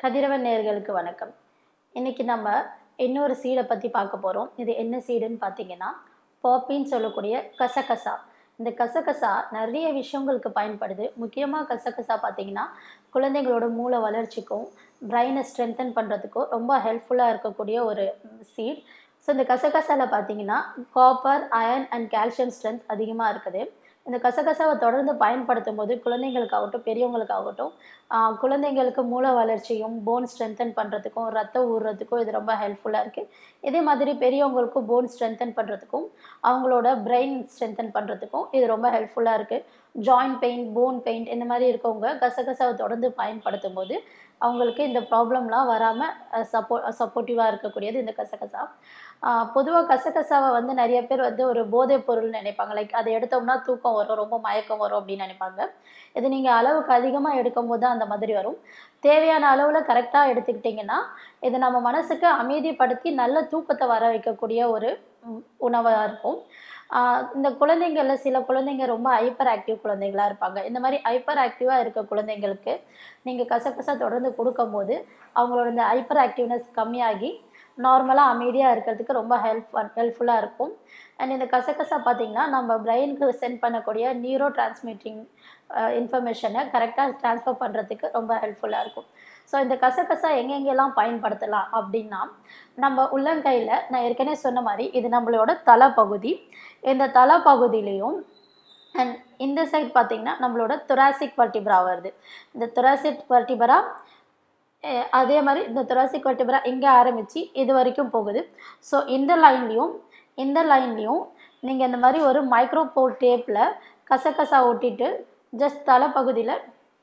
கதிரவன் நேர்களுக்கு வணக்கம் இன்னைக்கு நம்ம இன்னொரு சீடை பற்றி பார்க்க போகிறோம் இது என்ன சீடுன்னு பார்த்தீங்கன்னா பாப்பின்னு சொல்லக்கூடிய கசகசா இந்த கசகசா நிறைய விஷயங்களுக்கு பயன்படுது முக்கியமாக கசகசா பார்த்தீங்கன்னா குழந்தைங்களோட மூளை வளர்ச்சிக்கும் பிரெயினை ஸ்ட்ரென்தன் பண்ணுறதுக்கும் ரொம்ப ஹெல்ப்ஃபுல்லாக இருக்கக்கூடிய ஒரு சீட் ஸோ இந்த கசகசாவில் பார்த்தீங்கன்னா copper iron and calcium strength அதிகமாக இருக்குது இந்த கசகசாவை தொடர்ந்து பயன்படுத்தும் போது குழந்தைங்களுக்காகட்டும் பெரியவங்களுக்காகட்டும் ஆஹ் குழந்தைங்களுக்கு மூளை வளர்ச்சியும் போன் ஸ்ட்ரென்தன் பண்ணுறதுக்கும் ரத்தம் ஊறுறதுக்கும் இது ரொம்ப ஹெல்ப்ஃபுல்லாக இருக்குது இதே மாதிரி பெரியவங்களுக்கும் போன் ஸ்ட்ரென்தன் பண்ணுறதுக்கும் அவங்களோட பிரெயின் ஸ்ட்ரென்தன் பண்ணுறதுக்கும் இது ரொம்ப ஹெல்ப்ஃபுல்லாக இருக்குது ஜாயிண்ட் பெயின் போன் பெயின் இந்த மாதிரி இருக்கவங்க கசகசாவை தொடர்ந்து பயன்படுத்தும் போது அவங்களுக்கு இந்த ப்ராப்ளம்லாம் வராமல் சப்போ சப்போர்ட்டிவாக இருக்கக்கூடியது இந்த கசகசா பொதுவாக கசகசாவை வந்து நிறைய பேர் வந்து ஒரு போதைப் பொருள் நினைப்பாங்க லைக் அதை எடுத்தோம்னா தூக்கம் வரும் ரொம்ப மயக்கம் வரும் அப்படின்னு நினைப்பாங்க இது நீங்கள் அளவுக்கு அதிகமாக எடுக்கும் போது தான் அந்த மாதிரி வரும் தேவையான அளவில் கரெக்டாக எடுத்துக்கிட்டிங்கன்னா இது நம்ம மனசுக்கு அமைதிப்படுத்தி நல்ல தூக்கத்தை வர வைக்கக்கூடிய ஒரு உணவாக இருக்கும் ஆஹ் இந்த குழந்தைங்களில் சில குழந்தைங்க ரொம்ப ஹைப்பர் ஆக்டிவ் குழந்தைங்களா இருப்பாங்க இந்த மாதிரி ஹைப்பர் ஆக்டிவாக இருக்க குழந்தைங்களுக்கு நீங்கள் கசகசா தொடர்ந்து கொடுக்கும்போது அவங்களோட இந்த ஹைப்பர் ஆக்டிவ்னஸ் கம்மியாகி நார்மலாக அமைதியாக இருக்கிறதுக்கு ரொம்ப ஹெல்ப் ஹெல்ப்ஃபுல்லாக இருக்கும் அண்ட் இந்த கசகசா பார்த்திங்கன்னா நம்ம பிரெயினுக்கு சென்ட் பண்ணக்கூடிய நியூரோ டிரான்ஸ்மிட்டிங் இன்ஃபர்மேஷனை கரெக்டாக ட்ரான்ஸ்ஃபர் பண்ணுறதுக்கு ரொம்ப ஹெல்ப்ஃபுல்லாக இருக்கும் ஸோ இந்த கசகசா எங்கெங்கெல்லாம் பயன்படுத்தலாம் அப்படின்னா நம்ம உள்ளங்கையில் நான் ஏற்கனவே சொன்ன மாதிரி இது நம்மளோட தலைப்பகுதி இந்த தலைப்பகுதியிலையும் அண்ட் இந்த சைட் பார்த்திங்கன்னா நம்மளோட துராசிக் வர்டிப்ரா வருது இந்த துராசிக் வர்டிபரா அதே மாதிரி இந்த துராசிக் வர்டிபரா இங்கே ஆரம்பித்து இது வரைக்கும் போகுது ஸோ இந்த லைன்லேயும் இந்த லைன்லேயும் நீங்கள் இந்த மாதிரி ஒரு மைக்ரோபோல் டேப்பில் கசகசா ஒட்டிட்டு ஜஸ்ட் தலைப்பகுதியில்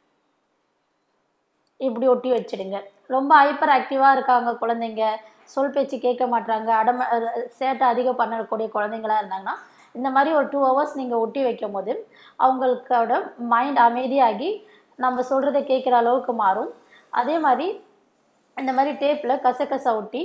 இப்படி ஒட்டி வச்சிடுங்க ரொம்ப ஹைப்பர் ஆக்டிவாக இருக்காங்க குழந்தைங்க சொல் பேச்சு கேட்க மாட்டாங்க அடம சேட்டை அதிகம் பண்ணக்கூடிய குழந்தைங்களா இருந்தாங்கன்னா இந்த மாதிரி ஒரு டூ ஹவர்ஸ் நீங்கள் ஒட்டி வைக்கும் போது அவங்களுக்கோட மைண்ட் அமைதியாகி நம்ம சொல்கிறத கேட்குற அளவுக்கு மாறும் அதே மாதிரி இந்த மாதிரி டேப்பில் கசகசா ஒட்டி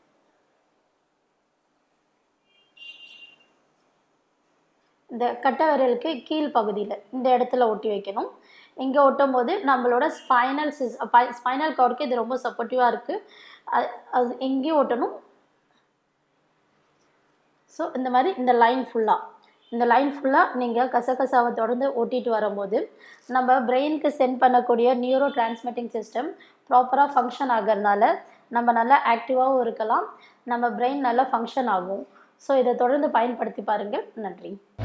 இந்த கட்டை விரலுக்கு கீழ் பகுதியில் இந்த இடத்துல ஒட்டி வைக்கணும் இங்கே ஒட்டும் போது நம்மளோட ஸ்பைனல் சிஸ் ஸ்பைனல் கார்டுக்கு இது ரொம்ப சப்போர்ட்டிவாக இருக்குது அது அது எங்கேயும் ஒட்டணும் ஸோ இந்த மாதிரி இந்த லைன் ஃபுல்லாக இந்த லைன் ஃபுல்லாக நீங்கள் கசகசாவை தொடர்ந்து ஓட்டிட்டு வரும்போது நம்ம பிரெயினுக்கு சென்ட் பண்ணக்கூடிய நியூரோ டிரான்ஸ்மிட்டிங் சிஸ்டம் ப்ராப்பராக ஃபங்க்ஷன் ஆகிறதுனால நம்ம நல்லா ஆக்டிவாகவும் இருக்கலாம் நம்ம பிரெயின் நல்லா ஃபங்க்ஷன் ஆகும் ஸோ இதை தொடர்ந்து பயன்படுத்தி பாருங்கள் நன்றி